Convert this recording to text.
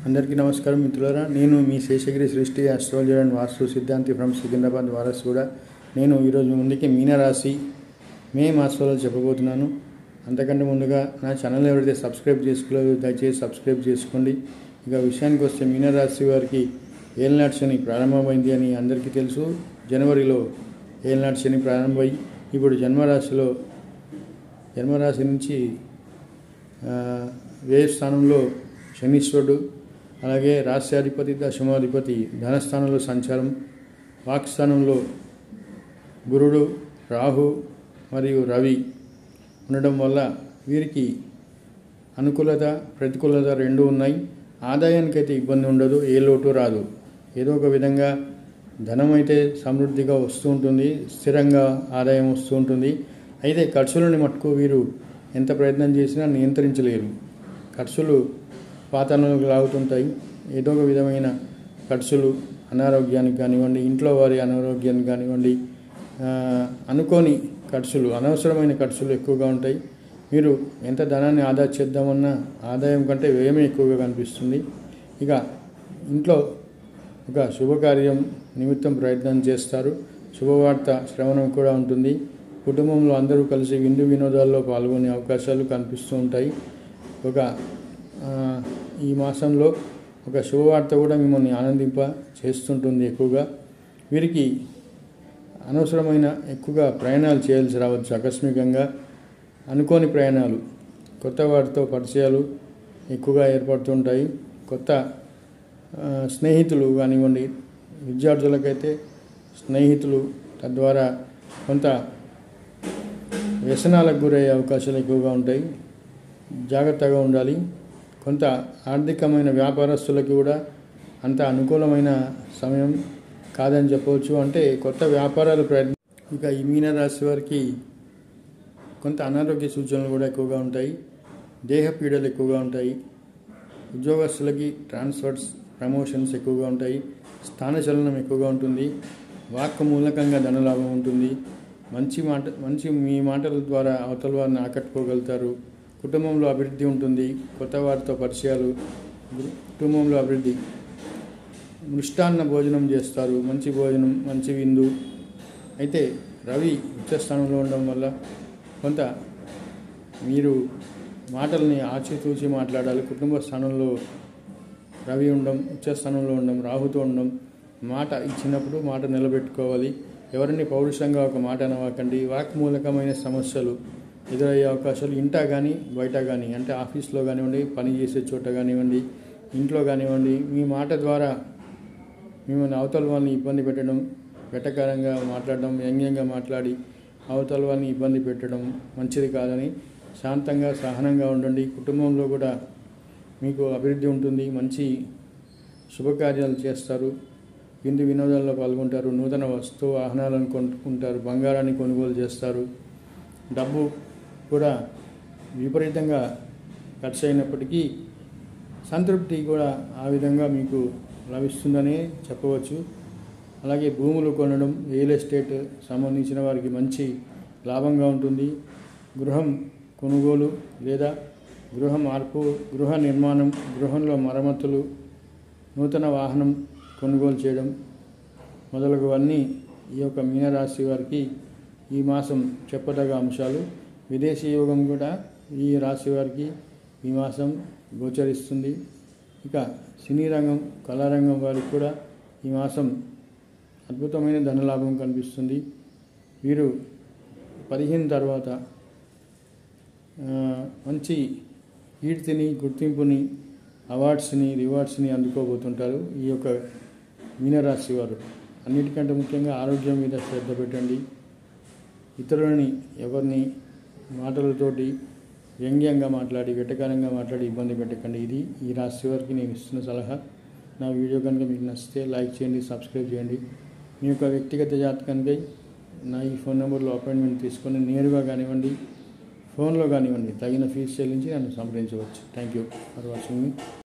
అందరికీ నమస్కారం మిత్రులారా నేను మీ శేషగిరి సృష్టి అస్ట్రాలజర్ అండ్ వాస్తు సిద్ధాంతి ఫ్రమ్ సికింద్రాబాద్ వారస్ కూడా నేను ఈరోజు మీ ముందుకి మీనరాశి మే మాసంలో చెప్పబోతున్నాను అంతకంటే ముందుగా నా ఛానల్ ఎవరైతే సబ్స్క్రైబ్ చేసుకోలేదో దయచేసి సబ్స్క్రైబ్ చేసుకోండి ఇక విషయానికి వస్తే మీనరాశి వారికి ఏలనాటి శని ప్రారంభమైంది అని అందరికీ తెలుసు జనవరిలో ఏలనాటి శని ప్రారంభమై ఇప్పుడు జన్మరాశిలో జన్మరాశి నుంచి ఆ, వ్యయ స్థానంలో శనీశ్వరుడు అలాగే రాష్ట్రాధిపతి దశమాధిపతి ధనస్థానంలో సంచారం వాక్స్థానంలో గురుడు రాహు మరియు రవి ఉండడం వల్ల వీరికి అనుకూలత ప్రతికూలత రెండు ఉన్నాయి ఆదాయానికైతే ఇబ్బంది ఉండదు ఏ లోటు రాదు ఏదో ఒక విధంగా ధనం అయితే సమృద్ధిగా వస్తూ ఉంటుంది స్థిరంగా ఆదాయం వస్తూ ఉంటుంది అయితే ఖర్చులని మట్టుకు వీరు ఎంత ప్రయత్నం చేసినా నియంత్రించలేరు ఖర్చులు పాతనలకు లాగుతుంటాయి ఏదో ఒక విధమైన ఖర్చులు అనారోగ్యానికి కానివ్వండి ఇంట్లో వారి అనారోగ్యానికి కానివ్వండి ఆ, అనుకోని ఖర్చులు అనవసరమైన ఖర్చులు ఎక్కువగా ఉంటాయి మీరు ఎంత ధనాన్ని ఆదా చేద్దామన్నా ఆదాయం కంటే వ్యయమే ఎక్కువగా కనిపిస్తుంది ఇక ఇంట్లో ఒక శుభకార్యం నిమిత్తం ప్రయత్నం చేస్తారు శుభవార్త శ్రవణం కూడా ఉంటుంది కుటుంబంలో అందరూ కలిసి విందు వినోదాల్లో పాల్గొనే అవకాశాలు కనిపిస్తూ ఉంటాయి ఒక ఆ, ఈ మాసంలో ఒక శుభవార్త కూడా మిమ్మల్ని ఆనందింప చేస్తుంటుంది ఎక్కువగా వీరికి అనవసరమైన ఎక్కువగా ప్రయాణాలు చేయాల్సి రావచ్చు ఆకస్మికంగా అనుకోని ప్రయాణాలు కొత్త వారితో పరిచయాలు ఎక్కువగా ఏర్పడుతుంటాయి కొత్త ఆ, స్నేహితులు కానివ్వండి విద్యార్థులకైతే స్నేహితులు తద్వారా కొంత వ్యసనాలకు గురయ్యే అవకాశాలు ఎక్కువగా ఉంటాయి జాగ్రత్తగా ఉండాలి కొంత ఆర్థికమైన వ్యాపారస్తులకి కూడా అంత అనుకూలమైన సమయం కాదని చెప్పవచ్చు అంటే కొత్త వ్యాపారాలు ప్రయత్నం ఇక ఈ మీనరాశి వారికి కొంత అనారోగ్య సూచనలు కూడా ఎక్కువగా ఉంటాయి దేహ పీడలు ఎక్కువగా ఉంటాయి ఉద్యోగస్తులకి ట్రాన్స్ఫర్స్ ప్రమోషన్స్ ఎక్కువగా ఉంటాయి స్థానచలనం ఎక్కువగా ఉంటుంది వాక్ మూలకంగా ధనలాభం ఉంటుంది మంచి మాట మంచి మీ మాటల ద్వారా అవతల వారిని ఆకట్టుకోగలుగుతారు కుటుంబంలో అభివృద్ధి ఉంటుంది కొత్త వారితో పరిచయాలు గు- కుటుంబంలో అభివృద్ధి మృష్టాన్న భోజనం చేస్తారు మంచి భోజనం మంచి విందు అయితే రవి ఉచ్చస్థానంలో ఉండడం వల్ల కొంత మీరు మాటల్ని ఆచితూచి మాట్లాడాలి కుటుంబ స్థానంలో రవి ఉండడం ఉచ్చస్థానంలో ఉండడం రాహుతో ఉండడం మాట ఇచ్చినప్పుడు మాట నిలబెట్టుకోవాలి ఎవరిని పౌరుషంగా ఒక మాట అనవాకండి వాక్మూలకమైన సమస్యలు ఎదురయ్యే అవకాశాలు ఇంటా కానీ బయట కానీ అంటే ఆఫీస్లో కానివ్వండి పని చేసే చోట కానివ్వండి ఇంట్లో కానివ్వండి మీ మాట ద్వారా మిమ్మల్ని అవతల వాళ్ళని ఇబ్బంది పెట్టడం వెటకారంగా మాట్లాడడం వ్యంగ్యంగా మాట్లాడి అవతల వాళ్ళని ఇబ్బంది పెట్టడం మంచిది కాదని శాంతంగా సహనంగా ఉండండి కుటుంబంలో కూడా మీకు అభివృద్ధి ఉంటుంది మంచి శుభకార్యాలు చేస్తారు విందు వినోదాల్లో పాల్గొంటారు నూతన వస్తు వాహనాలను కొనుక్కుంటారు బంగారాన్ని కొనుగోలు చేస్తారు డబ్బు కూడా విపరీతంగా ఖర్చు అయినప్పటికీ సంతృప్తి కూడా ఆ విధంగా మీకు లభిస్తుందనే చెప్పవచ్చు అలాగే భూములు కొనడం రియల్ ఎస్టేట్ సంబంధించిన వారికి మంచి లాభంగా ఉంటుంది గృహం కొనుగోలు లేదా గృహ మార్పు గృహ నిర్మాణం గృహంలో మరమ్మతులు నూతన వాహనం కొనుగోలు చేయడం మొదలగువన్నీ ఈ యొక్క మీనరాశి వారికి ఈ మాసం చెప్పదగ అంశాలు విదేశీ యోగం కూడా ఈ రాశి వారికి ఈ మాసం గోచరిస్తుంది ఇక సినీ రంగం కళారంగం వారికి కూడా ఈ మాసం అద్భుతమైన ధనలాభం కనిపిస్తుంది వీరు పదిహేను తర్వాత ఆ, మంచి కీర్తిని గుర్తింపుని అవార్డ్స్ని రివార్డ్స్ని అందుకోబోతుంటారు ఈ యొక్క మీనరాశి వారు అన్నిటికంటే ముఖ్యంగా ఆరోగ్యం మీద శ్రద్ధ పెట్టండి ఇతరులని ఎవరిని మాటలతోటి వ్యంగ్యంగా మాట్లాడి వెటకారంగా మాట్లాడి ఇబ్బంది పెట్టకండి ఇది ఈ రాశి వారికి నేను ఇస్తున్న సలహా నా వీడియో కనుక మీకు నచ్చితే లైక్ చేయండి సబ్స్క్రైబ్ చేయండి మీ యొక్క వ్యక్తిగత జాతకానికై నా ఈ ఫోన్ నెంబర్లో అపాయింట్మెంట్ తీసుకొని నేరుగా కానివ్వండి ఫోన్లో కానివ్వండి తగిన ఫీజు చెల్లించి నన్ను సంప్రదించవచ్చు thank you for watching me